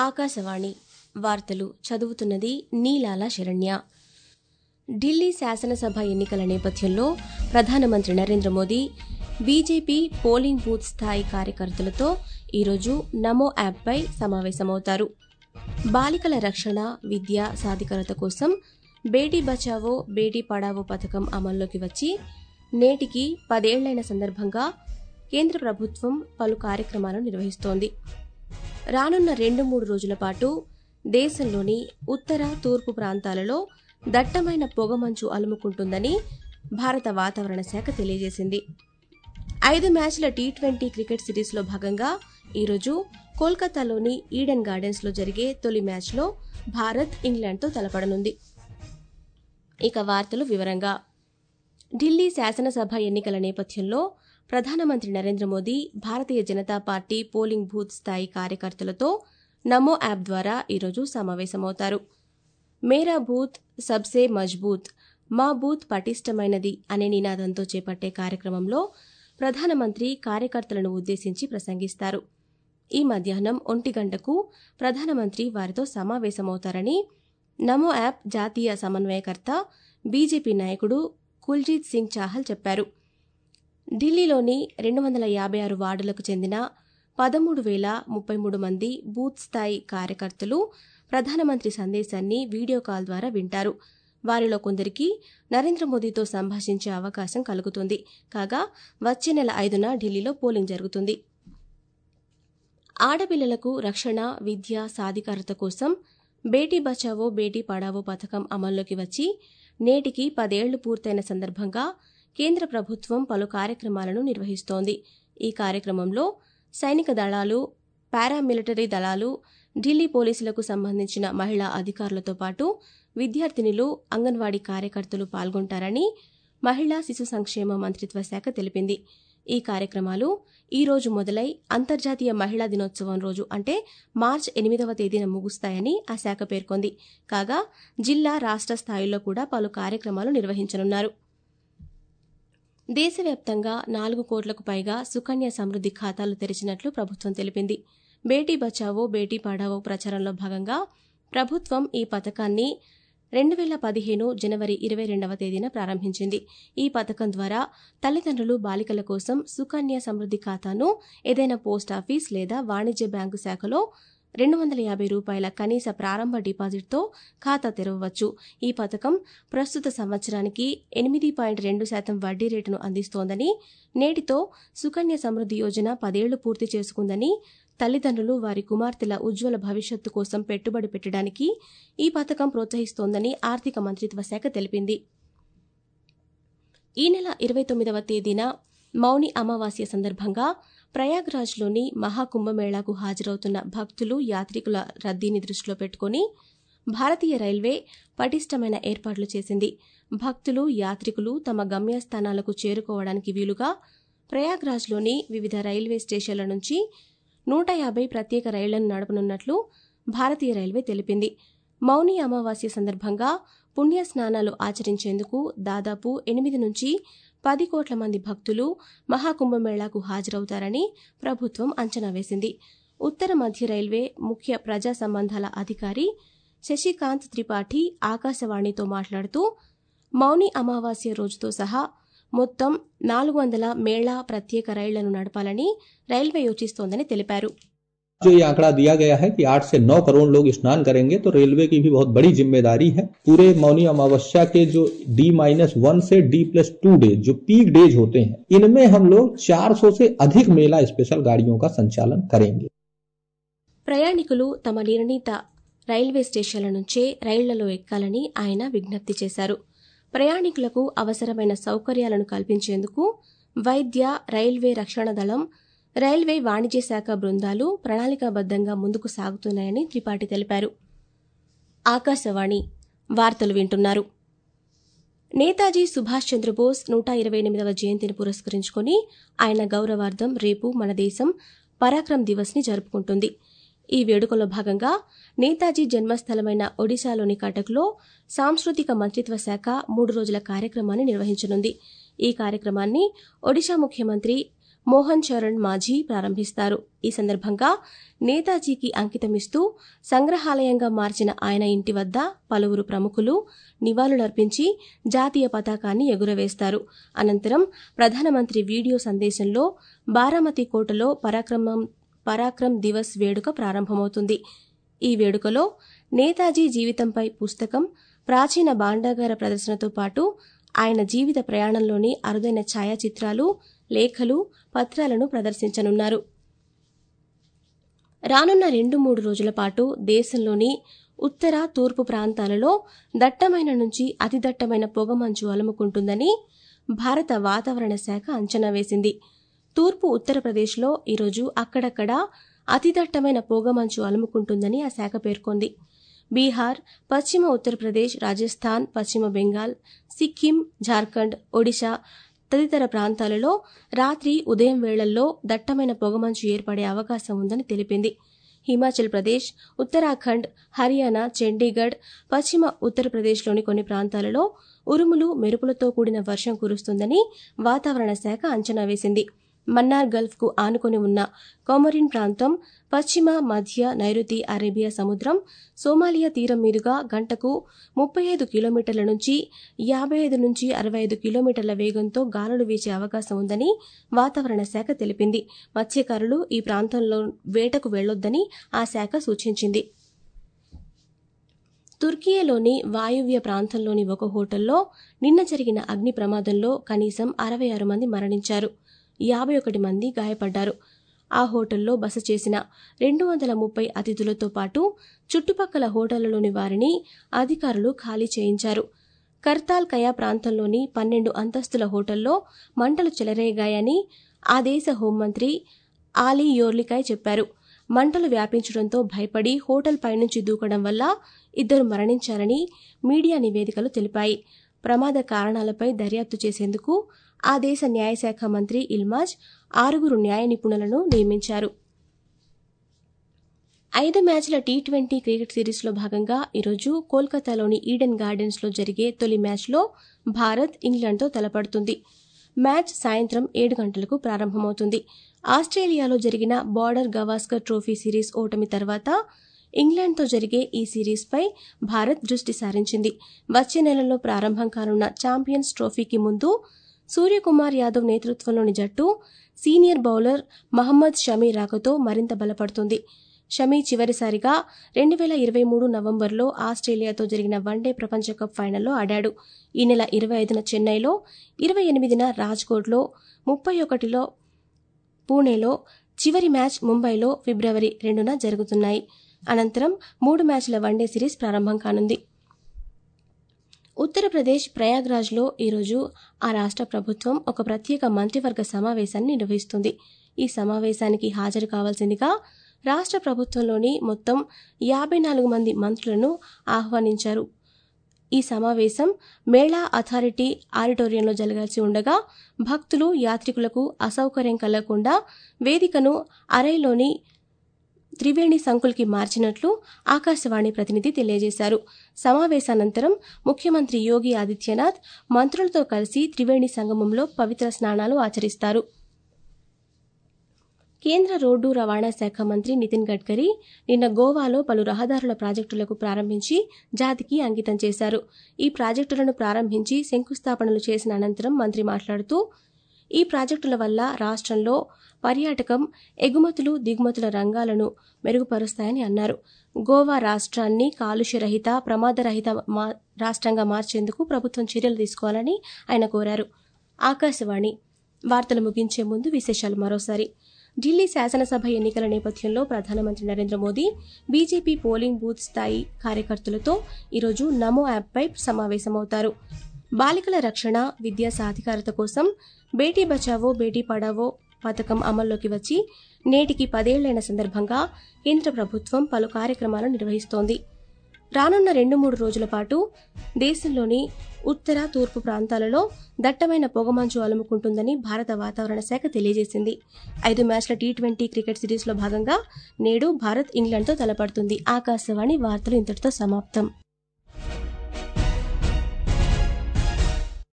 ఆకాశవాణి వార్తలు చదువుతున్నది నీలాల శరణ్య ఢిల్లీ శాసనసభ ఎన్నికల నేపథ్యంలో ప్రధానమంత్రి Narendra Modi BJP polling booth స్థాయి కార్యకర్తలతో ఈరోజు నమో యాప్పై సమావేశమవుతారు బాలికల రక్షణ విద్య సాధికారత కోసం బేటీ బచావో బేటీ పడావో పథకం అమల్లోకి వచ్చి నేటికి పదేళ్లైన సందర్భంగా కేంద్ర ప్రభుత్వం పలు కార్యక్రమాలను నిర్వహిస్తోంది రానున్న రెండు మూడు రోజుల పాటు దేశంలోని ఉత్తర తూర్పు ప్రాంతాలలో దట్టమైన పొగమంచు అలుముకుంటుందని భారత వాతావరణ శాఖ తెలియజేసింది ఐదు మ్యాచ్ల టీ ట్వంటీ క్రికెట్ సిరీస్లో భాగంగా ఈరోజు కోల్కతాలోని ఈడెన్ గార్డెన్స్లో జరిగే తొలి మ్యాచ్లో భారత్ ఇంగ్లాండ్తో తలపడనుంది ఇక వార్తలు వివరంగా ఢిల్లీ శాసనసభ ఎన్నికల నేపథ్యంలో ప్రధానమంత్రి Narendra Modi Bharatiya Janata party polling booth స్థాయి కార్యకర్తలతో నమో యాప్ ద్వారా ఈరోజు సమావేశమవుతారు మేరా బూత్ సబ్సే మజ్బూత్ మా బూత్ పటిష్టమైనది అనే నినాదంతో చేపట్టే కార్యక్రమంలో ప్రధానమంత్రి కార్యకర్తలను ఉద్దేశించి ప్రసంగిస్తారు ఈ మధ్యాహ్నం ఒంటి గంటకు ప్రధానమంత్రి వారితో సమావేశమవుతారని నమో యాప్ జాతీయ సమన్వయకర్త బీజేపీ నాయకుడు కుల్జీత్ సింగ్ చాహల్ చెప్పారు ఢిల్లీలోని రెండు వందల యాభై ఆరు వార్డులకు చెందిన పదమూడు వేల ముప్పై మూడు మంది బూత్ స్థాయి కార్యకర్తలు ప్రధానమంత్రి సందేశాన్ని వీడియో కాల్ ద్వారా వింటారు వారిలో కొందరికి నరేంద్ర మోదీతో సంభాషించే అవకాశం కలుగుతుంది కాగా వచ్చే నెల ఐదున ఢిల్లీలో పోలింగ్ జరుగుతుంది ఆడపిల్లలకు రక్షణ విద్య సాధికారత కోసం బేటీ బచావో బేటీ పడావో పథకం అమల్లోకి వచ్చి నేటికి పదేళ్లు పూర్తయిన సందర్భంగా కేంద్ర ప్రభుత్వం పలు కార్యక్రమాలను నిర్వహిస్తోంది ఈ కార్యక్రమంలో సైనిక దళాలు పారామిలిటరీ దళాలు ఢిల్లీ పోలీసులకు సంబంధించిన మహిళా అధికారులతో పాటు విద్యార్థినులు అంగన్వాడీ కార్యకర్తలు పాల్గొంటారని మహిళా శిశు సంక్షేమ మంత్రిత్వ శాఖ తెలిపింది ఈ కార్యక్రమాలు ఈ రోజు మొదలై అంతర్జాతీయ మహిళా దినోత్సవం రోజు అంటే మార్చ్ ఎనిమిదవ తేదీన ముగుస్తాయని ఆ శాఖ పేర్కొంది కాగా జిల్లా రాష్ట్ర స్థాయిలో కూడా పలు కార్యక్రమాలు నిర్వహించనున్నారు దేశవ్యాప్తంగా నాలుగు కోట్లకు పైగా సుకన్య సమృద్ది ఖాతాలు తెరిచినట్లు ప్రభుత్వం తెలిపింది బేటీ బచావో బేటీ పడావో ప్రచారంలో భాగంగా ప్రభుత్వం ఈ పథకాన్ని రెండు వేల పదిహేను జనవరి ఇరవై రెండవ తేదీన ప్రారంభించింది ఈ పథకం ద్వారా తల్లిదండ్రులు బాలికల కోసం సుకన్య సమృద్ది ఖాతాను ఏదైనా పోస్టాఫీస్ లేదా వాణిజ్య బ్యాంకు శాఖలో రెండు వందల యాభై రూపాయల కనీస ప్రారంభ డిపాజిట్తో ఖాతా తెరవవచ్చు ఈ పథకం ప్రస్తుత సంవత్సరానికి ఎనిమిది పాయింట్ రెండు శాతం వడ్డీ రేటును అందిస్తోందని నేటితో సుకన్య సమృద్ది యోజన పదేళ్లు పూర్తి చేసుకుందని తల్లిదండ్రులు వారి కుమార్తెల ఉజ్వల భవిష్యత్తు కోసం పెట్టుబడి పెట్టడానికి ఈ పథకం ప్రోత్సహిస్తోందని ఆర్థిక మంత్రిత్వ శాఖ తెలిపింది ఈ నెల ఇరవై తొమ్మిదవ తేదీన మౌని అమావాస్య సందర్భంగా ప్రయాగ్రాజ్లోని మహాకుంభమేళాకు హాజరవుతున్న భక్తులు యాత్రికుల రద్దీని దృష్టిలో పెట్టుకుని భారతీయ రైల్వే పటిష్టమైన ఏర్పాట్లు చేసింది భక్తులు యాత్రికులు తమ గమ్యస్థానాలకు చేరుకోవడానికి వీలుగా ప్రయాగ్రాజ్లోని వివిధ రైల్వే స్టేషన్ల నుంచి నూట యాభై ప్రత్యేక రైళ్లను నడపనున్నట్లు భారతీయ రైల్వే తెలిపింది మౌని అమావాస్య సందర్భంగా పుణ్య స్నానాలు ఆచరించేందుకు దాదాపు ఎనిమిది నుంచి పది కోట్ల మంది భక్తులు మహాకుంభమేళాకు హాజరవుతారని ప్రభుత్వం అంచనా వేసింది ఉత్తర మధ్య రైల్వే ముఖ్య ప్రజా సంబంధాల అధికారి శశికాంత్ త్రిపాఠి ఆకాశవాణితో మాట్లాడుతూ మౌని అమావాస్య రోజుతో సహా మొత్తం నాలుగు వందల మేళా ప్రత్యేక రైళ్లను నడపాలని రైల్వే యోచిస్తోందని తెలిపారు जो ये आंकड़ा दिया गया है कि 8 से 9 करोड़ लोग स्नान करेंगे तो रेलवे की भी बहुत बड़ी जिम्मेदारी है पूरे मौनी अमावस्या के जो डी माइनस वन से डी प्लस टू डेज जो पीक डेज होते हैं इनमें हम लोग 400 से अधिक मेला स्पेशल गाड़ियों का संचालन करेंगे ప్రయాణికులు తమ నిర్ణీత రైల్వే స్టేషన్ల నుంచే రైళ్లలో ఎక్కాలని ఆయన విజ్ఞప్తి చేశారు ప్రయాణికులకు అవసరమైన సౌకర్యాలను కల్పించేందుకు వైద్య రైల్వే రక్షణ దళం రైల్వే వాణిజ్య శాఖ బృందాలు ప్రణాళికాబద్దంగా ముందుకు సాగుతున్నాయని త్రిపాఠి తెలిపారు ఆకాశవాణి వార్తలు వింటున్నారు నేతాజీ సుభాష్ చంద్రబోస్ నూట ఇరవై ఎనిమిదవ జయంతిని పురస్కరించుకుని ఆయన గౌరవార్థం రేపు మన దేశం పరాక్రమ్ దివస్ ని జరుపుకుంటుంది ఈ వేడుకలో భాగంగా నేతాజీ జన్మస్థలమైన ఒడిశాలోని కటక్లో సాంస్కృతిక మంత్రిత్వ శాఖ మూడు రోజుల కార్యక్రమాన్ని నిర్వహించనుంది ఈ కార్యక్రమాన్ని ఒడిశా ముఖ్యమంత్రి మోహన్ చరణ్ మాఝీ ప్రారంభిస్తారు ఈ సందర్భంగా నేతాజీకి అంకితమిస్తూ సంగ్రహాలయంగా మార్చిన ఆయన ఇంటి వద్ద పలువురు ప్రముఖులు నివాళులర్పించి జాతీయ పతాకాన్ని ఎగురవేస్తారు అనంతరం ప్రధానమంత్రి వీడియో సందేశంలో బారామతి కోటలో పరాక్రమం పరాక్రమ్ దివస్ వేడుక ప్రారంభమవుతుంది ఈ వేడుకలో నేతాజీ జీవితంపై పుస్తకం ప్రాచీన భాండాగార ప్రదర్శనతో పాటు ఆయన జీవిత ప్రయాణంలోని అరుదైన ఛాయాచిత్రాలు లేఖలు పత్రాలను ప్రదర్శించనున్నారు రానున్న రెండు మూడు రోజుల పాటు దేశంలోని ఉత్తర తూర్పు ప్రాంతాలలో దట్టమైన నుంచి అతి దట్టమైన పొగమంచు అలుముకుంటుందని భారత వాతావరణ శాఖ అంచనా వేసింది తూర్పు ఉత్తరప్రదేశ్లో ఈరోజు అక్కడక్కడ అతి దట్టమైన పొగమంచు అలుముకుంటుందని ఆ శాఖ పేర్కొంది బీహార్ పశ్చిమ ఉత్తరప్రదేశ్ రాజస్థాన్ పశ్చిమ బెంగాల్ సిక్కిం జార్ఖండ్ ఒడిశా తదితర ప్రాంతాలలో రాత్రి ఉదయం వేళల్లో దట్టమైన పొగమంచు ఏర్పడే అవకాశం ఉందని తెలిపింది హిమాచల్ ప్రదేశ్ ఉత్తరాఖండ్ హర్యానా చండీగఢ్ పశ్చిమ ఉత్తరప్రదేశ్లోని కొన్ని ప్రాంతాలలో ఉరుములు మెరుపులతో కూడిన వర్షం కురుస్తుందని వాతావరణ శాఖ అంచనా వేసింది మన్నార్ గల్ఫ్ కు ఆనుకొని ఉన్న కోమరిన్ ప్రాంతం పశ్చిమ మధ్య నైరుతి అరేబియా సముద్రం సోమాలియా తీరం మీదుగా గంటకు ముప్పై ఐదు కిలోమీటర్ల నుంచి యాభై ఐదు నుంచి అరవై ఐదు కిలోమీటర్ల వేగంతో గాలులు వీచే అవకాశం ఉందని వాతావరణ శాఖ తెలిపింది మత్స్యకారులు ఈ ప్రాంతంలో వేటకు వెళ్లొద్దని ఆ శాఖ సూచించింది తుర్కియేలోని వాయువ్య ప్రాంతంలోని ఒక హోటల్లో నిన్న జరిగిన అగ్ని ప్రమాదంలో కనీసం అరవై ఆరు మంది మరణించారు యాభై ఒకటి మంది గాయపడ్డారు ఆ హోటల్లో బస చేసిన రెండు వందల ముప్పై అతిథులతో పాటు చుట్టుపక్కల హోటళ్లలోని వారిని అధికారులు ఖాళీ చేయించారు కర్తాల్ కయా ప్రాంతంలోని పన్నెండు అంతస్తుల హోటల్లో మంటలు చెలరేగాయని ఆ దేశ హోంమంత్రి ఆలీ యోర్లికాయ్ చెప్పారు మంటలు వ్యాపించడంతో భయపడి హోటల్ పైనుంచి దూకడం వల్ల ఇద్దరు మరణించారని మీడియా నివేదికలు తెలిపాయి ప్రమాద కారణాలపై దర్యాప్తు చేసేందుకు ఆ దేశ న్యాయశాఖ మంత్రి ఇల్మాజ్ ఆరుగురు న్యాయ నిపుణులను నియమించారు ఐదు మ్యాచ్ల టీ ట్వంటీ క్రికెట్ సిరీస్లో భాగంగా ఈరోజు కోల్కతాలోని ఈడెన్ గార్డెన్స్లో జరిగే తొలి మ్యాచ్లో భారత్ ఇంగ్లాండ్తో తలపడుతుంది మ్యాచ్ సాయంత్రం ఏడు గంటలకు ప్రారంభమవుతుంది ఆస్ట్రేలియాలో జరిగిన బార్డర్ గవాస్కర్ ట్రోఫీ సిరీస్ ఓటమి తర్వాత ఇంగ్లాండ్తో జరిగే ఈ సిరీస్పై భారత్ దృష్టి సారించింది వచ్చే నెలలో ప్రారంభం కానున్న ఛాంపియన్స్ ట్రోఫీకి ముందు సూర్యకుమార్ యాదవ్ నేతృత్వంలోని జట్టు సీనియర్ బౌలర్ మహమ్మద్ షమీ రాకతో మరింత బలపడుతుంది షమీ చివరిసారిగా రెండు వేల ఇరవై మూడు నవంబర్లో ఆస్ట్రేలియాతో జరిగిన వన్డే ప్రపంచ కప్ ఫైనల్లో ఆడాడు ఈ నెల ఇరవై ఐదున చెన్నైలో ఇరవై ఎనిమిదిన రాజ్కోట్లో ముప్పై ఒకటిలో పూణేలో చివరి మ్యాచ్ ముంబైలో ఫిబ్రవరి రెండున జరుగుతున్నాయి అనంతరం మూడు మ్యాచ్ల వన్డే సిరీస్ ప్రారంభం కానుంది ఉత్తరప్రదేశ్ ప్రయాగ్రాజ్లో ఈరోజు ఆ రాష్ట్ర ప్రభుత్వం ఒక ప్రత్యేక మంత్రివర్గ సమావేశాన్ని నిర్వహిస్తుంది ఈ సమావేశానికి హాజరు కావాల్సిందిగా రాష్ట్ర ప్రభుత్వంలోని మొత్తం యాభై నాలుగు మంది మంత్రులను ఆహ్వానించారు ఈ సమావేశం మేళా అథారిటీ ఆడిటోరియంలో జరగాల్సి ఉండగా భక్తులు యాత్రికులకు అసౌకర్యం కలగకుండా వేదికను అరైలోని త్రివేణి సంకుల్కి మార్చినట్లు ఆకాశవాణి ప్రతినిధి తెలియజేశారు సమావేశానంతరం ముఖ్యమంత్రి యోగి ఆదిత్యనాథ్ మంత్రులతో కలిసి త్రివేణి సంగమంలో పవిత్ర స్నానాలు ఆచరిస్తారు కేంద్ర రోడ్డు రవాణా శాఖ మంత్రి నితిన్ గడ్కరీ నిన్న గోవాలో పలు రహదారుల ప్రాజెక్టులకు ప్రారంభించి జాతికి అంకితం చేశారు ఈ ప్రాజెక్టులను ప్రారంభించి శంకుస్థాపనలు చేసిన అనంతరం మంత్రి మాట్లాడుతూ ఈ ప్రాజెక్టుల వల్ల రాష్ట్రంలో పర్యాటకం ఎగుమతులు దిగుమతుల రంగాలను మెరుగుపరుస్తాయని అన్నారు గోవా రాష్ట్రాన్ని కాలుష్యరహిత ప్రమాదరహిత మా రాష్ట్రంగా మార్చేందుకు ప్రభుత్వం చర్యలు తీసుకోవాలని ఆయన కోరారు ఆకాశవాణి వార్తలు ముగించే ముందు విశేషాలు మరోసారి ఢిల్లీ శాసనసభ ఎన్నికల నేపథ్యంలో ప్రధానమంత్రి Narendra Modi BJP polling booth స్థాయి కార్యకర్తలతో ఈరోజు నమో యాప్పై సమావేశమవుతారు బాలికల రక్షణ విద్యా సాధికారత కోసం బేటీ బచావో బేటీ పడావో పథకం అమల్లోకి వచ్చి నేటికి పదేళ్లైన సందర్భంగా కేంద్ర ప్రభుత్వం పలు కార్యక్రమాలు నిర్వహిస్తోంది రానున్న రెండు మూడు రోజుల పాటు దేశంలోని ఉత్తర తూర్పు ప్రాంతాలలో దట్టమైన పొగమంచు అలుముకుంటుందని భారత వాతావరణ శాఖ తెలియజేసింది ఐదు మ్యాచ్ల టీ ట్వంటీ క్రికెట్ సిరీస్లో భాగంగా నేడు భారత్ ఇంగ్లాండ్తో తలపడుతుంది ఆకాశవాణి వార్తలు ఇంతటితో సమాప్తం